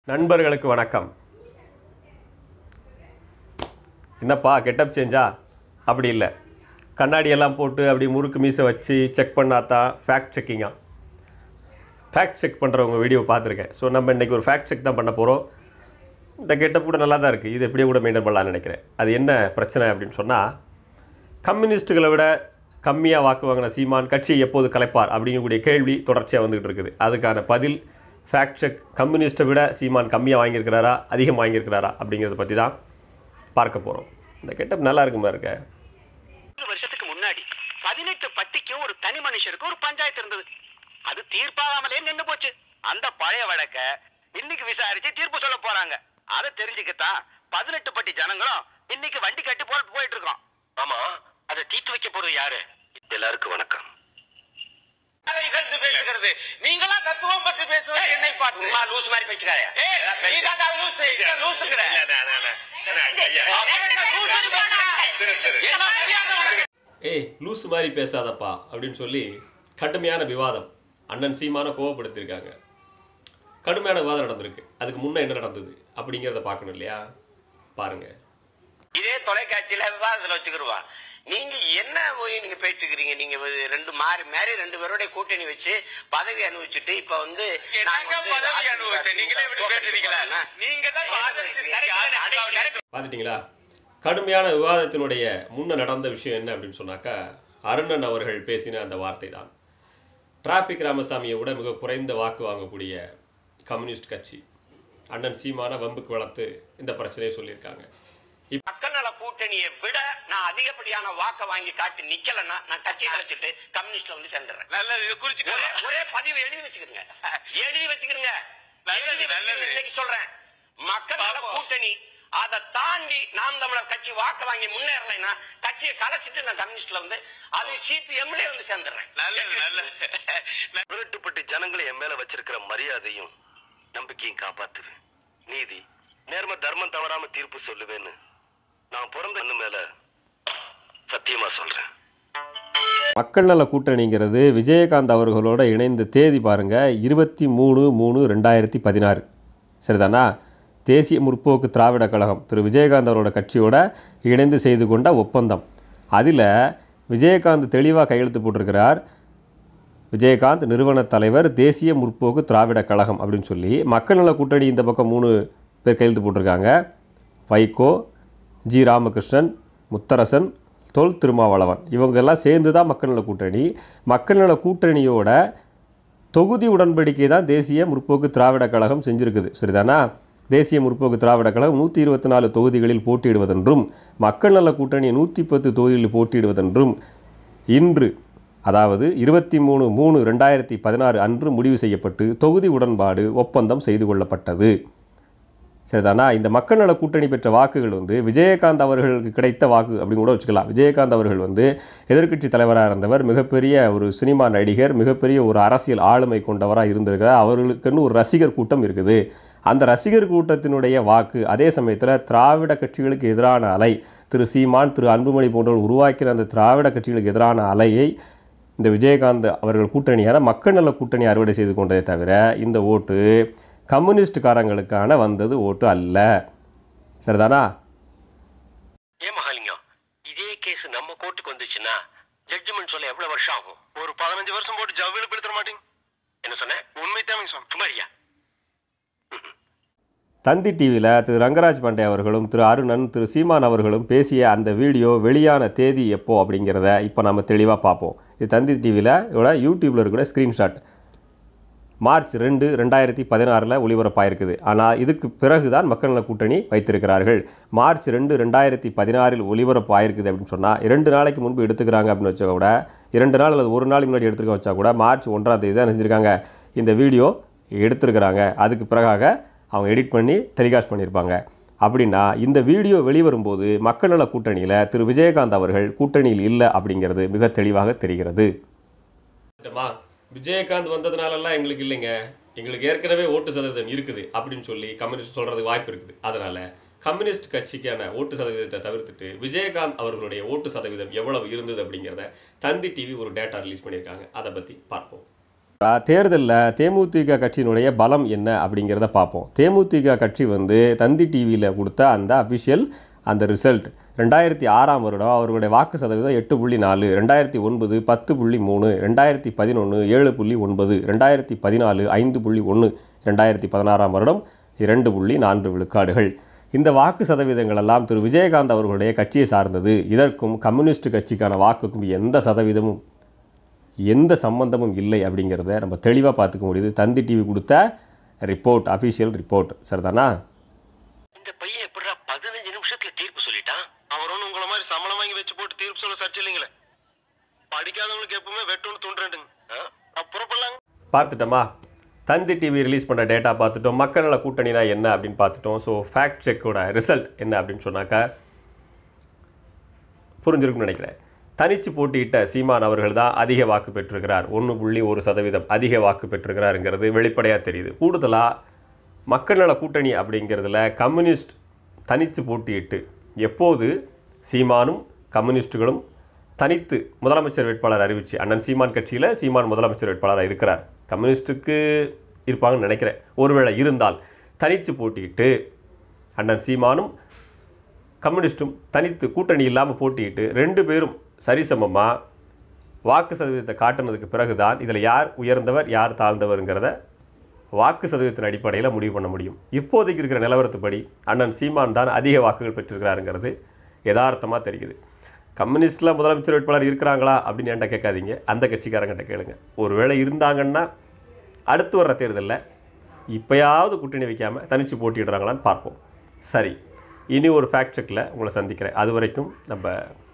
நண்பர்களுக்கு வணக்கம் என்னப்பா கெட்டப் சேஞ்சா அப்படி இல்லை கண்ணாடி எல்லாம் போட்டு அப்படி முறுக்கு மீசை வச்சு செக் பண்ணாதான் ஃபேக்ட் செக்கிங்கா ஃபேக்ட் செக் பண்ணுறவங்க வீடியோ பார்த்துருக்கேன் ஸோ நம்ம இன்றைக்கி ஒரு ஃபேக்ட் செக் தான் பண்ண போகிறோம் இந்த கெட்டப் கூட நல்லா தான் இருக்குது இது எப்படியே கூட மெயின்டைன் பண்ணலாம்னு நினைக்கிறேன் அது என்ன பிரச்சனை அப்படின்னு சொன்னால் கம்யூனிஸ்ட்டுகளை விட கம்மியாக வாக்கு வாங்கின சீமான் கட்சியை எப்போது கலைப்பார் அப்படிங்கக்கூடிய கேள்வி தொடர்ச்சியாக வந்துகிட்டு இருக்குது அதுக்கான பதில் ஃபேக்ட் செக் கம்யூனிஸ்ட்டை விட சீமான் கம்மியாக வாங்கியிருக்கிறாரா அதிகம் வாங்கியிருக்கிறாரா அப்படிங்கிறத பற்றி தான் பார்க்க போகிறோம் இந்த கெட்டப் நல்லா இருக்குமா இருக்க இருபது வருஷத்துக்கு முன்னாடி பதினெட்டு பட்டிக்கும் ஒரு தனி மனுஷருக்கு ஒரு பஞ்சாயத்து இருந்தது அது தீர்ப்பாகாமலே நின்னு போச்சு அந்த பழைய வழக்க இன்னைக்கு விசாரிச்சு தீர்ப்பு சொல்ல போறாங்க அதை தெரிஞ்சுக்கத்தான் பதினெட்டு பட்டி ஜனங்களும் இன்னைக்கு வண்டி கட்டி போட்டு போயிட்டு இருக்கோம் ஆமா அதை தீர்த்து வைக்க போறது யாரு எல்லாருக்கும் வணக்கம் பேசுகிறது நீங்களா தத்துவம் பற்றி பேசுவது என்னை பார்த்து லூஸ் மாதிரி பேசுறாரு ஏய் லூஸ் மாதிரி பேசாதப்பா அப்படின்னு சொல்லி கடுமையான விவாதம் அண்ணன் சீமான கோவப்படுத்தியிருக்காங்க கடுமையான விவாதம் நடந்திருக்கு அதுக்கு முன்னே என்ன நடந்தது அப்படிங்கிறத பார்க்கணும் இல்லையா பாருங்கள் இதே தொலைக்காட்சியில விவாதத்துல வச்சுக்கிருவா நீங்க என்ன போய் நீங்க பேசிக்கிறீங்க நீங்க ஒரு ரெண்டு மாறி மாறி ரெண்டு பேரோட கூட்டணி வச்சு பதவி அனுபவிச்சுட்டு இப்ப வந்து நாங்க வந்து பதவி அனுபவிச்சேன்? நீங்களே இப்படி பேசுறீங்களா? நீங்க தான் பார்த்துட்டிங்களா கடுமையான விவாதத்தினுடைய முன்ன நடந்த விஷயம் என்ன அப்படின்னு சொன்னாக்கா அருணன் அவர்கள் பேசின அந்த வார்த்தை தான் டிராஃபிக் ராமசாமியை விட மிக குறைந்த வாக்கு வாங்கக்கூடிய கம்யூனிஸ்ட் கட்சி அண்ணன் சீமான வம்புக்கு வளர்த்து இந்த பிரச்சனையை சொல்லியிருக்காங்க மக்கள் நல கூட்டணியை விட நான் அதிகப்படியான வாக்க வாங்கி காட்டி நிக்கலன்னா நான் கட்சியை கழிச்சிட்டு கம்யூனிஸ்ட்ல வந்து சேர்ந்துடுறேன் நல்லது இது குறிச்சு ஒரே- ஒரே பதிவு எழுதி வச்சுக்கிறங்க எழுதி வச்சுக்கிறங்க நல்லது, எழுதி வச்சுக்கிறங்க. நல்லது. இன்னைக்கு சொல்றேன் மக்கள் நல பாப்போம். கூட்டணி அதை தாண்டி நாம் தமிழர் கட்சி வாக்கு வாங்கி முன்னேறலைன்னா கட்சியை கலைச்சிட்டு நான் கம்யூனிஸ்ட்ல வந்து அது சிபிஎம்ல வந்து சேர்ந்துடுறேன் நல்லது நல்லது விரட்டுப்பட்டு ஜனங்களை என் மேல வச்சிருக்கிற மரியாதையும் நம்பிக்கையும் காப்பாத்துவேன் நீதி நேர்ம தர்மம் தவறாம தீர்ப்பு சொல்லுவேன்னு நான் பிறந்த அண்ணு மேல சத்தியமா சொல்றேன் மக்கள் நல கூட்டணிங்கிறது விஜயகாந்த் அவர்களோட இணைந்த தேதி பாருங்க இருபத்தி மூணு மூணு ரெண்டாயிரத்தி பதினாறு சரிதானா தேசிய முற்போக்கு திராவிட கழகம் திரு விஜயகாந்த் அவரோட கட்சியோட இணைந்து செய்து கொண்ட ஒப்பந்தம் அதில் விஜயகாந்த் தெளிவாக கையெழுத்து போட்டிருக்கிறார் விஜயகாந்த் நிறுவன தலைவர் தேசிய முற்போக்கு திராவிட கழகம் அப்படின்னு சொல்லி மக்கள் நல கூட்டணி இந்த பக்கம் மூணு பேர் கையெழுத்து போட்டிருக்காங்க வைகோ ஜி ராமகிருஷ்ணன் முத்தரசன் தொல் திருமாவளவன் இவங்கெல்லாம் சேர்ந்து தான் மக்கள் நல கூட்டணி மக்கள் நல கூட்டணியோட தொகுதி உடன்படிக்கை தான் தேசிய முற்போக்கு திராவிட கழகம் செஞ்சிருக்குது சரிதானா தேசிய முற்போக்கு திராவிட கழகம் நூற்றி இருபத்தி நாலு தொகுதிகளில் போட்டியிடுவதென்றும் மக்கள் நல கூட்டணி நூற்றி பத்து தொகுதிகளில் போட்டியிடுவதென்றும் இன்று அதாவது இருபத்தி மூணு மூணு ரெண்டாயிரத்தி பதினாறு அன்று முடிவு செய்யப்பட்டு தொகுதி உடன்பாடு ஒப்பந்தம் செய்து கொள்ளப்பட்டது சரிதானா இந்த மக்கள் நல கூட்டணி பெற்ற வாக்குகள் வந்து விஜயகாந்த் அவர்களுக்கு கிடைத்த வாக்கு அப்படின்னு கூட வச்சுக்கலாம் விஜயகாந்த் அவர்கள் வந்து எதிர்க்கட்சி தலைவராக இருந்தவர் மிகப்பெரிய ஒரு சினிமா நடிகர் மிகப்பெரிய ஒரு அரசியல் ஆளுமை கொண்டவராக இருந்திருக்கிறார் அவர்களுக்குன்னு ஒரு ரசிகர் கூட்டம் இருக்குது அந்த ரசிகர் கூட்டத்தினுடைய வாக்கு அதே சமயத்தில் திராவிட கட்சிகளுக்கு எதிரான அலை திரு சீமான் திரு அன்புமணி போன்றவர் உருவாக்கிற அந்த திராவிட கட்சிகளுக்கு எதிரான அலையை இந்த விஜயகாந்த் அவர்கள் கூட்டணியான மக்கள் நல கூட்டணி அறுவடை செய்து கொண்டதை தவிர இந்த ஓட்டு கம்யூனிஸ்டுக்காரங்களுக்கான வந்தது ஓட்டு அல்ல சரிதானா ஏன் மகாலிங்கம் இதே கேஸ் நம்ம கோர்ட்டுக்கு வந்துச்சுன்னா ஜட்ஜ்மெண்ட் சொல்ல எவ்வளவு வருஷம் ஆகும் ஒரு பதினஞ்சு வருஷம் போட்டு ஜவ்வில பிடித்தர மாட்டீங்க என்ன சொன்னேன் உண்மை தான் சொன்ன சுமாரியா தந்தி டிவியில் திரு ரங்கராஜ் பாண்டே அவர்களும் திரு அருணன் திரு சீமான் அவர்களும் பேசிய அந்த வீடியோ வெளியான தேதி எப்போ அப்படிங்கிறத இப்போ நம்ம தெளிவாக பார்ப்போம் இது தந்தி டிவியில் இவ்வளோ யூடியூப்பில் இருக்கிற ஸ்க்ரீன்ஷாட் மார்ச் ரெண்டு ரெண்டாயிரத்தி பதினாறில் ஒளிபரப்பாயிருக்குது ஆனால் இதுக்கு பிறகு தான் மக்கள் நல கூட்டணி வைத்திருக்கிறார்கள் மார்ச் ரெண்டு ரெண்டாயிரத்தி பதினாறில் ஒளிபரப்பு ஆயிருக்குது அப்படின்னு சொன்னால் இரண்டு நாளைக்கு முன்பு எடுத்துக்கிறாங்க அப்படின்னு வச்சா கூட இரண்டு நாள் அல்லது ஒரு நாளைக்கு முன்னாடி எடுத்துக்க வச்சா கூட மார்ச் ஒன்றாம் தேதி தான் செஞ்சுருக்காங்க இந்த வீடியோ எடுத்திருக்கிறாங்க அதுக்கு பிறகாக அவங்க எடிட் பண்ணி டெலிகாஸ்ட் பண்ணியிருப்பாங்க அப்படின்னா இந்த வீடியோ வெளிவரும்போது மக்கள் நல கூட்டணியில் திரு விஜயகாந்த் அவர்கள் கூட்டணியில் இல்லை அப்படிங்கிறது மிக தெளிவாக தெரிகிறது விஜயகாந்த் வந்ததுனாலலாம் எங்களுக்கு இல்லைங்க எங்களுக்கு ஏற்கனவே ஓட்டு சதவீதம் இருக்குது அப்படின்னு சொல்லி கம்யூனிஸ்ட் சொல்கிறதுக்கு வாய்ப்பு இருக்குது அதனால் கம்யூனிஸ்ட் கட்சிக்கான ஓட்டு சதவீதத்தை தவிர்த்துட்டு விஜயகாந்த் அவர்களுடைய ஓட்டு சதவீதம் எவ்வளவு இருந்தது அப்படிங்கிறத தந்தி டிவி ஒரு டேட்டா ரிலீஸ் பண்ணியிருக்காங்க அதை பற்றி பார்ப்போம் தேர்தலில் தேமுதிக கட்சியினுடைய பலம் என்ன அப்படிங்கிறத பார்ப்போம் தேமுதிக கட்சி வந்து தந்தி டிவியில் கொடுத்த அந்த அஃபிஷியல் அந்த ரிசல்ட் ரெண்டாயிரத்தி ஆறாம் வருடம் அவர்களுடைய வாக்கு சதவீதம் எட்டு புள்ளி நாலு ரெண்டாயிரத்தி ஒன்பது பத்து புள்ளி மூணு ரெண்டாயிரத்தி பதினொன்று ஏழு புள்ளி ஒன்பது ரெண்டாயிரத்தி பதினாலு ஐந்து புள்ளி ஒன்று ரெண்டாயிரத்தி பதினாறாம் வருடம் இரண்டு புள்ளி நான்கு விழுக்காடுகள் இந்த வாக்கு சதவீதங்கள் எல்லாம் திரு விஜயகாந்த் அவர்களுடைய கட்சியை சார்ந்தது இதற்கும் கம்யூனிஸ்ட் கட்சிக்கான வாக்குக்கும் எந்த சதவீதமும் எந்த சம்பந்தமும் இல்லை அப்படிங்கிறத நம்ம தெளிவாக பார்த்துக்க முடியுது தந்தி டிவி கொடுத்த ரிப்போர்ட் அஃபிஷியல் ரிப்போர்ட் சரிதானா இந்த பையன் எப்படிடா பதினஞ்சு நிமிஷத்துல தீர்ப்பு சொல்லிட்டான் அவர் ஒன்றும் உங்களை மாதிரி சம்பளம் வாங்கி வச்சு போட்டு தீர்ப்பு சொல்ல சர்ச்சை இல்லைங்களே படிக்காதவங்களுக்கு எப்பவுமே வெட்டொன்று துண்டுறேண்டுங்க புறப்படலாங்க பார்த்துட்டோமா தந்தி டிவி ரிலீஸ் பண்ண டேட்டா பார்த்துட்டோம் மக்கள் நல கூட்டணினா என்ன அப்படின்னு பார்த்துட்டோம் ஸோ ஃபேக்ட் செக்கோட ரிசல்ட் என்ன அப்படின்னு சொன்னாக்கா புரிஞ்சிருக்கும்னு நினைக்கிறேன் தனிச்சு போட்டியிட்ட சீமான் அவர்கள் தான் அதிக வாக்கு பெற்றிருக்கிறார் ஒன்று புள்ளி ஒரு சதவீதம் அதிக வாக்கு பெற்றிருக்கிறாருங்கிறது வெளிப்படையாக தெரியுது கூடுதலாக மக்கள் நல கூட்டணி அப்படிங்கிறதுல கம்யூனிஸ்ட் தனித்து போட்டியிட்டு எப்போது சீமானும் கம்யூனிஸ்ட்டுகளும் தனித்து முதலமைச்சர் வேட்பாளர் அறிவிச்சு அண்ணன் சீமான் கட்சியில் சீமான் முதலமைச்சர் வேட்பாளராக இருக்கிறார் கம்யூனிஸ்ட்டுக்கு இருப்பாங்கன்னு நினைக்கிறேன் ஒருவேளை இருந்தால் தனித்து போட்டியிட்டு அண்ணன் சீமானும் கம்யூனிஸ்ட்டும் தனித்து கூட்டணி இல்லாமல் போட்டியிட்டு ரெண்டு பேரும் சரிசமமாக வாக்கு சதவீதத்தை காட்டுனதுக்கு பிறகுதான் இதில் யார் உயர்ந்தவர் யார் தாழ்ந்தவருங்கிறத வாக்கு சதவீதத்தின் அடிப்படையில் முடிவு பண்ண முடியும் இப்போதைக்கு இருக்கிற நிலவரத்துப்படி அண்ணன் சீமான் தான் அதிக வாக்குகள் பெற்றிருக்கிறாருங்கிறது யதார்த்தமாக தெரியுது கம்யூனிஸ்டில் முதலமைச்சர் வேட்பாளர் இருக்கிறாங்களா அப்படின்னு என்கிட்ட கேட்காதீங்க அந்த கட்சிக்காரங்கிட்ட கேளுங்க ஒருவேளை இருந்தாங்கன்னா அடுத்து வர்ற தேர்தலில் இப்போயாவது கூட்டணி வைக்காமல் தனித்து போட்டியிடுறாங்களான்னு பார்ப்போம் சரி இனி ஒரு ஃபேக்ட் செக்கில் உங்களை சந்திக்கிறேன் அது வரைக்கும் நம்ம